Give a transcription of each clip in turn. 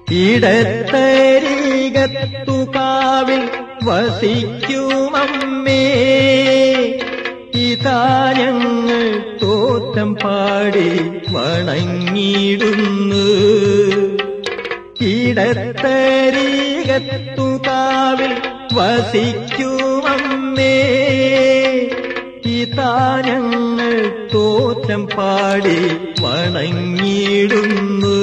ഇടത്തരീകത്തുകാവിൽ വസിക്കുമമ്മേ ഇതാ ഞങ്ങൾ തോറ്റം പാടി വണങ്ങിടുന്നു ഇടത്തരീകത്തുകാവിൽ വസിക്കുമമ്മേ ഇതാ ഞങ്ങൾ തോറ്റം പാടി വണങ്ങിടുന്നു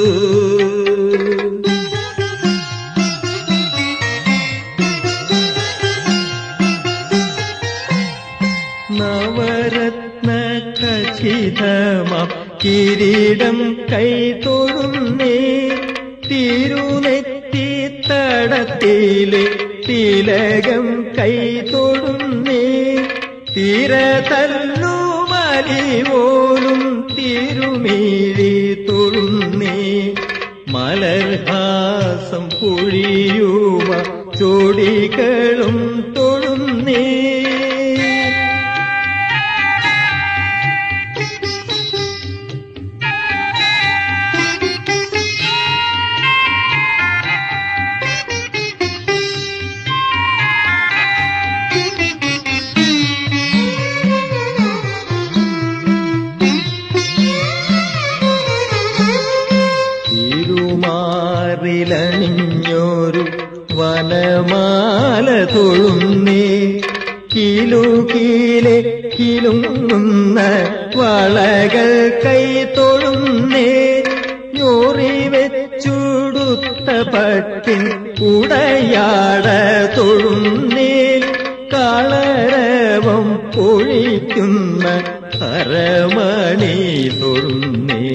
നവരത്ന ഖചിതമാം കിരീടം കൈതൊഴുന്നേ തിരുനെറ്റി തടത്തിലെ തിലകം കൈതൊഴുന്നേ തിരതല്ലുമലി പോലും തിരുമീഴി തൊഴുന്നേ മലർഹാസം പൊഴിയുവ ചോടികളും തൊഴുന്നേ തിരുമാറിലണിഞ്ഞൊരു വനമാല തൊഴുന്നേ കിലുകീലെ കിലുങ്ങുന്ന വളകൾ കൈ തൊഴുന്നേ ഞോറി വെച്ചുടുത്ത പട്ടിൻ ഉടയാട തൊഴുന്നേ കളരവം പൊഴിക്കുന്ന അരമണി തൊഴുന്നേ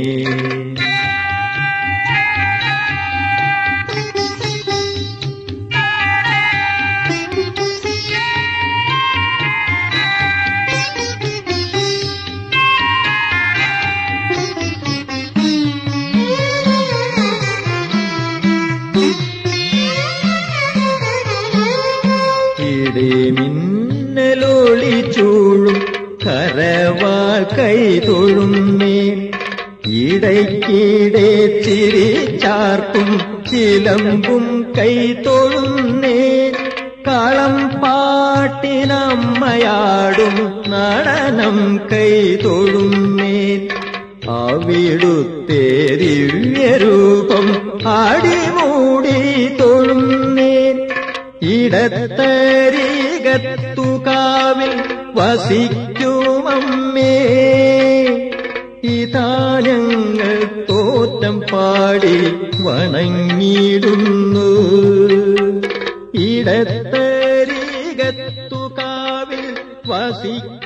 ഇടിമിന്നലൊളി ചൂഴും കരവാൾ കൈ തൊഴുന്നേൻ ഇടയ്ക്കിടെ ചിരിച്ചാർക്കും ചിലമ്പും കൈ തൊഴുന്നേൻ കളം പാട്ടിനമ്മയാടും നടനം കൈ തൊഴുന്നേൻ അവിടുത്തെ ദിവ്യരൂപം ആടിമൂടി തൊഴുന്നേൻ ഇടത്തരീകത്തുകാവിൽ വസിക്കുമമ്മേ ഇതാ ഞങ്ങൾ തോറ്റം പാടി വണങ്ങിടുന്നു ഇടത്തരീകത്തുകാവിൽ വസിക്കും